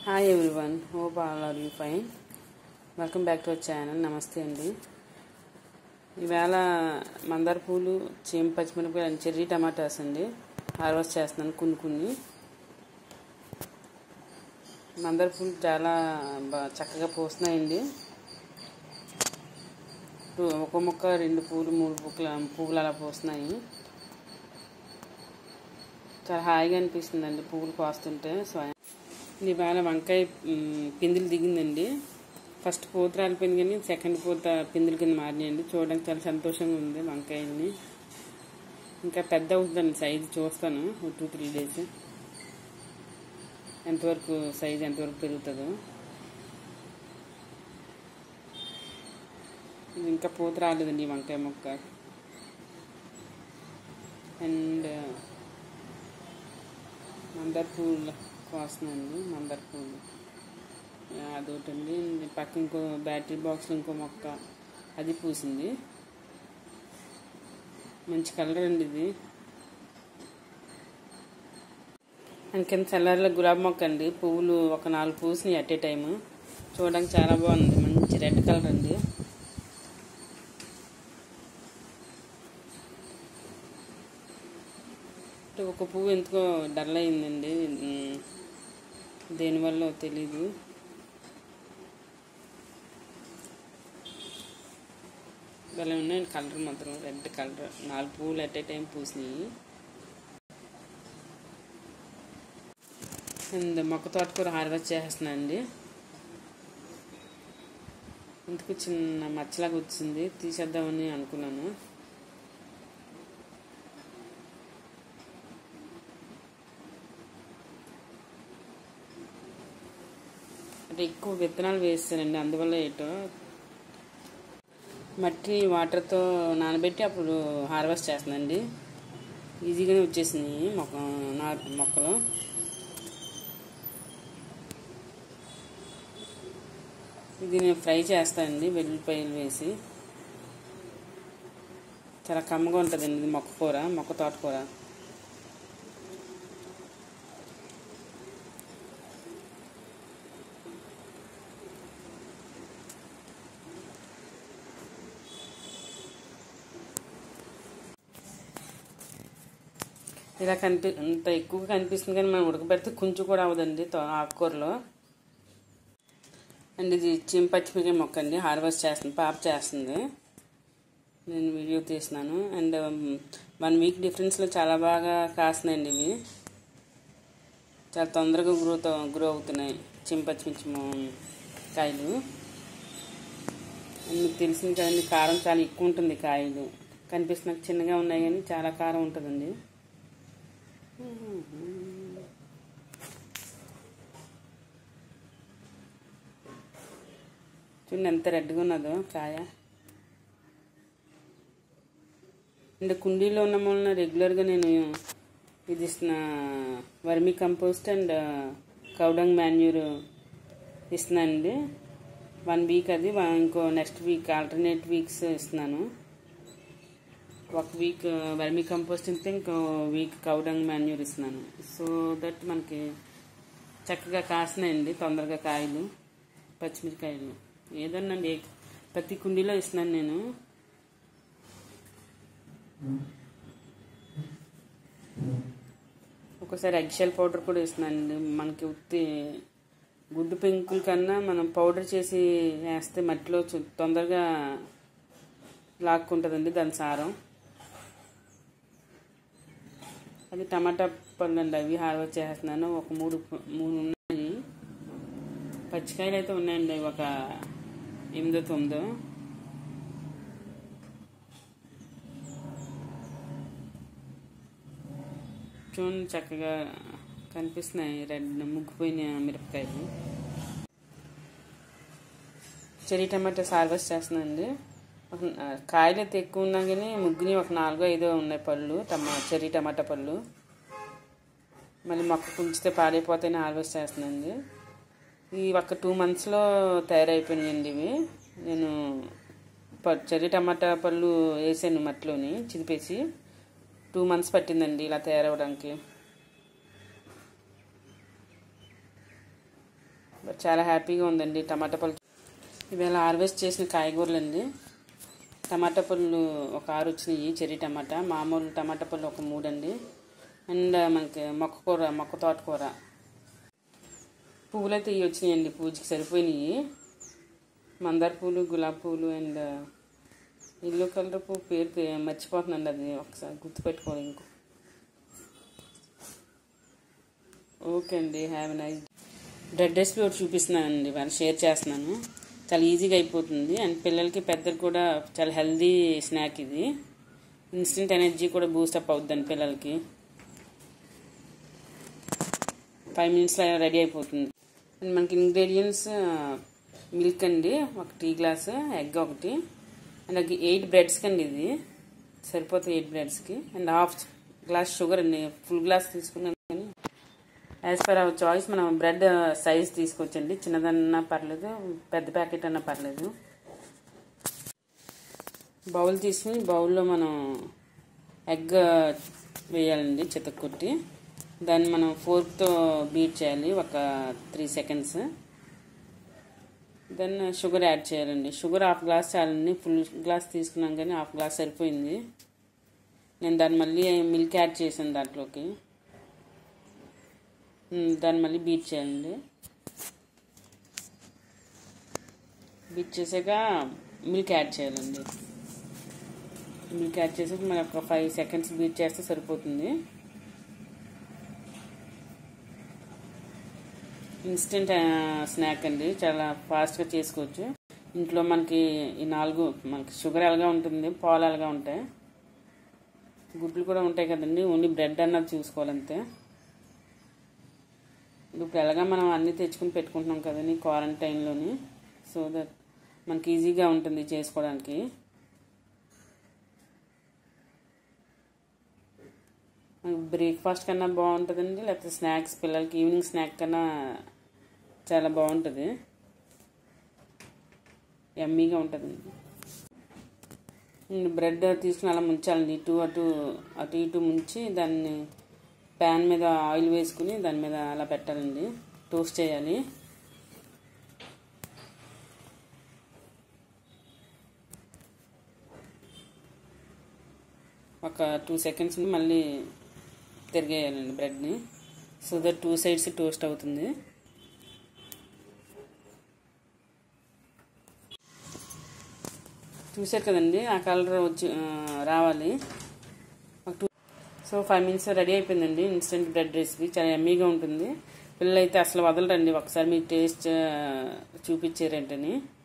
hi everyone hope all are you fine welcome back to our channel నమస్తే అండి ఈవేళ మందార పూలు చీమ పచ్చిమిరపకాయలు చెర్రీ టమాటాస్ అండి హార్వెస్ట్ చేస్తున్నాను కొన్ని కొన్ని మందార పూలు చాలా బా- చక్కగా పూస్తున్నాయండి టు- ఒక మొక్క రెండు పూలు మూడు పువ్వులు పువ్వులు అలా పూస్తున్నాయి చాలా హాయిగా అనిపిస్తుందండి పువ్వులు కోస్తుంటే స్వయం ఇవాళ వంకాయ మ్, పిందులు దిగిందండి ఫస్ట్ పూత రాలిపోయింది కానీ సెకండ్ పూత పిందుల కింద మారినాయండి చూడడానికి చాలా సంతోషంగా ఉంది వంకాయల్ని ఇంకా పెద్ద అవుతుందండి సైజు చూస్తాను ఒక టూ త్రీ డేస్ ఎంతవరకు సైజు ఎంతవరకు పెరుగుతుందో ఇది ఇంకా పూత రాలేదండి ఈ వంకాయ మొక్క అండ్ మందార పూలు కోస్తున్నాను మందార పూలు ఆ, అదొకటండి పక్క ఇంకో బ్యాటరీ బాక్స్లో ఇంకో మొక్క అది పూసింది మంచి కలర్ అండి ఇది అండ్ కింద చల్లారిలో గులాబీ మొక్క అండి పువ్వులు ఒక నాలుగు పూసినాయి అట్ ఏ టైము చూడడానికి చాలా బాగుంది మంచి రెడ్ కలర్ అండి అంటే ఒక పువ్వు ఎందుకో డల్ అయిందండి ఉమ్, దేనివల్ల తెలీదు భలే ఉన్నాయండి కలర్ మాత్రం రెడ్ కలర్ నాలుగు పువ్వులు అట్ ఏ టైం పూసినాయి అండ్ మొక్క తోటకూర హార్వెస్ట్ చేస్తున్నానండి ఇందుకు చిన్న మచ్చలాగా వచ్చింది తీసేద్దామని అనుకున్నాను అంటే ఎక్కువ విత్తనాలు వేస్తానండి అందువల్ల ఏటో మట్టిని వాటర్తో నానబెట్టి అప్పుడు హార్వెస్ట్ చేస్తానండి ఈజీగానే వచ్చేసినాయి మొక్క నా మొక్కలు ఇది నేను ఫ్రై చేస్తానండి వెల్లుల్లిపాయలు వేసి చాలా కమ్మగా ఉంటుందండి ఇది మొక్క కూర మొక్క తోటకూర ఇలా కనిపి ఇంత ఎక్కువగా కనిపిస్తుంది కానీ మనం ఉడకబెడితే కొంచెం కూడా అవ్వదండి తో- ఆకుకూరలో అండ్ ఇది చిమ్ పచ్చిమిరకాయ మొక్క అండి హార్వెస్ట్ చేస్తుంది పాప చేస్తుంది నేను వీడియో తీసినాను అండ్ వన్ వీక్ డిఫరెన్స్లో చాలా బాగా కాస్తున్నాయండి ఇవి చాలా తొందరగా గ్రోత్ గ్రో అవుతున్నాయి చిమ్ పచ్చిమిర్చి మొ- కాయలు అండ్ మీకు తెలిసింది కదండి కారం చాలా ఎక్కువ ఉంటుంది కాయలు కనిపిస్తున్నట్టు చిన్నగా ఉన్నాయి కానీ చాలా కారం ఉంటుందండి చూడండి ఎంత రెడ్గా ఉన్నదో కాయ అంటే కుండీలో ఉన్న మూలన రెగ్యులర్గా నేను ఇది ఇస్తున్న vermicompost and cow dung manure ఇస్తున్నానండి వన్ వీక్ అది వన్- ఇంకో నెక్స్ట్ వీక్ ఆల్టర్నేట్ వీక్స్ ఇస్తున్నాను ఒక వీక్ వర్మీ కంపోస్ట్ ఇస్తే ఇంకో వీక్ కౌడంగ్ మాన్యూర్ ఇస్తున్నాను సో దట్ మనకి చక్కగా కాసినాయండి తొందరగా కాయలు పచ్చిమిరకాయలు ఏదోనండి ఏ- ప్రతి కుండీలో ఇస్తున్నాను నేను ఒకసారి ఎగ్షెల్ పౌడర్ కూడా ఇస్తున్నానండి మనకి ఉత్తి గుడ్డు పెంకుల కన్నా మనం పౌడర్ చేసి వేస్తే మట్టిలో చు- తొందరగా లాక్కుంటుందండి దాని సారం అది టమాటా పళ్ళు అండి అవి హార్వెస్ట్ చేస్తున్నాను ఒక మూడు మూడు ఉన్నాయి పచ్చికాయలు అయితే ఉన్నాయండి అవి ఒక ఎనిమిదో తొమ్మిదో చూడండి చక్కగా కనిపిస్తున్నాయి రెడ్ ముగ్గిపోయిన మిరపకాయలు చెరీ టమాటాస్ హార్వెస్ట్ చేస్తున్నానండి ఒక ఆ, కాయలు అయితే ఎక్కువ ఉన్నా కానీ ముగ్గుని ఒక నాలుగో ఐదో ఉన్నాయి పళ్ళు టమా చెరీ టమాటా పళ్ళు మళ్ళీ మొక్క కుంచితే పాడైపోతేనే హార్వెస్ట్ చేస్తున్నానండి ఈ ఒక టూ మంత్స్లో తయారైపోయినాయండి ఇవి నేను ప- చెర్రీ టమాటా పళ్ళు వేసాను మట్టిలోని చిదిపేసి టూ మంత్స్ పట్టిందండి ఇలా తయారవడానికి చాలా హ్యాపీగా ఉందండి టమాటా పళ్ళు ఇవాళ హార్వెస్ట్ చేసిన కాయగూరలు అండి టమాటా పళ్ళు ఒక ఆరు వచ్చినాయి చెర్రీ టమాటా మామూలు టమాటా పళ్ళు ఒక మూడు అండి అండ్ మనకి మొక్క కూర మొక్క తోటకూర పువ్వులు అయితే ఇవి వచ్చినాయండి పూజకి సరిపోయినాయి మందార పూలు గులాబీ పూలు అండ్ ఎల్లో కలర్ పువ్వు పేరు తె- మర్చిపోతుందండి అది ఒకసారి గుర్తుపెట్టుకోవాలి ఇంకో ఓకే అండి హ్యావ్ నైస్ బ్రెడ్ రెసిపీ ఒకటి చూపిస్తున్నానండి వాళ్ళు షేర్ చేస్తున్నాను చాలా ఈజీగా అయిపోతుంది అండ్ పిల్లలకి పెద్దలకు కూడా చాలా హెల్దీ స్నాక్ ఇది ఇన్స్టెంట్ ఎనర్జీ కూడా బూస్టప్ అవుద్దండి పిల్లలకి ఫైవ్ మినిట్స్లో రెడీ అయిపోతుంది అండ్ మనకి ఇంగ్రీడియంట్స్ మిల్క్ అండి ఒక టీ గ్లాస్ ఎగ్ ఒకటి అండ్ అది ఎయిట్ బ్రెడ్స్కి అండి ఇది సరిపోతుంది ఎయిట్ బ్రెడ్స్కి అండ్ హాఫ్ గ్లాస్ షుగర్ అండి ఫుల్ గ్లాస్ తీసుకున్నాను కానీ యాజ్ పర్ అవర్ చాయిస్ మనం బ్రెడ్ సైజ్ తీసుకొచ్చండి చిన్నదన్నా పర్లేదు పెద్ద ప్యాకెట్ అన్నా పర్లేదు బౌల్ తీసుకుని బౌల్లో మనం ఎగ్ వేయాలండి చితక్కొట్టి దాన్ని మనం ఫోర్క్తో బీట్ చేయాలి ఒక three seconds then sugar add చేయాలండి షుగర్ హాఫ్ గ్లాస్ చాలండి ఫుల్ గ్లాస్ తీసుకున్నాం కానీ హాఫ్ గ్లాస్ సరిపోయింది నేను దాన్ని మళ్ళీ మిల్క్ యాడ్ చేశాను దాంట్లోకి ఉమ్, దాన్ని మళ్ళీ బీట్ చేయండి బీట్ చేసాక మిల్క్ యాడ్ చేయాలండి మిల్క్ యాడ్ చేసాక మరి ఒక ఫైవ్ సెకండ్స్ బీట్ చేస్తే సరిపోతుంది ఇన్స్టెంట్ స్నాక్ అండి చాలా ఫాస్ట్గా చేసుకోవచ్చు ఇంట్లో మనకి ఈ నాలుగు మనకి షుగర్ ఎలాగా ఉంటుంది పాలు ఎలాగా ఉంటాయి గుడ్లు కూడా ఉంటాయి కదండి ఓన్లీ బ్రెడ్ అన్నది చూసుకోవాలంతే ఇప్పుడు ఎలాగా మనం అన్నీ తెచ్చుకుని పెట్టుకుంటున్నాం కదండి క్వారంటైన్లోని సో దట్ మనకి ఈజీగా ఉంటుంది చేసుకోవడానికి బ్రేక్ఫాస్ట్ కన్నా బాగుంటుందండి లేకపోతే స్నాక్స్ పిల్లలకి ఈవినింగ్ స్నాక్ కన్నా చాలా బాగుంటుంది ఎమ్మీగా ఉంటుందండి బ్రెడ్ తీసుకుని అలా ముంచాలండి ఇటు అటు అటు ఇటు ముంచి దాన్ని ప్యాన్ మీద ఆయిల్ వేసుకుని దాని మీద అలా పెట్టాలండి టోస్ట్ చేయాలి ఒక టూ సెకండ్స్ మళ్ళీ తిరిగేయాలండి బ్రెడ్ని so that two sides toast అవుతుంది చూసారు కదండి ఆ కలర్ వచ్చి ఆ, రావాలి ఒక two so five minutes ready అయిపోయిందండి ఇన్స్టెంట్ బ్రెడ్ రెసిపీ చాలా ఎమ్మీగా ఉంటుంది పిల్లలు అయితే అసలు వదలరండి ఒకసారి మీరు టేస్ట్ చూపించారంటని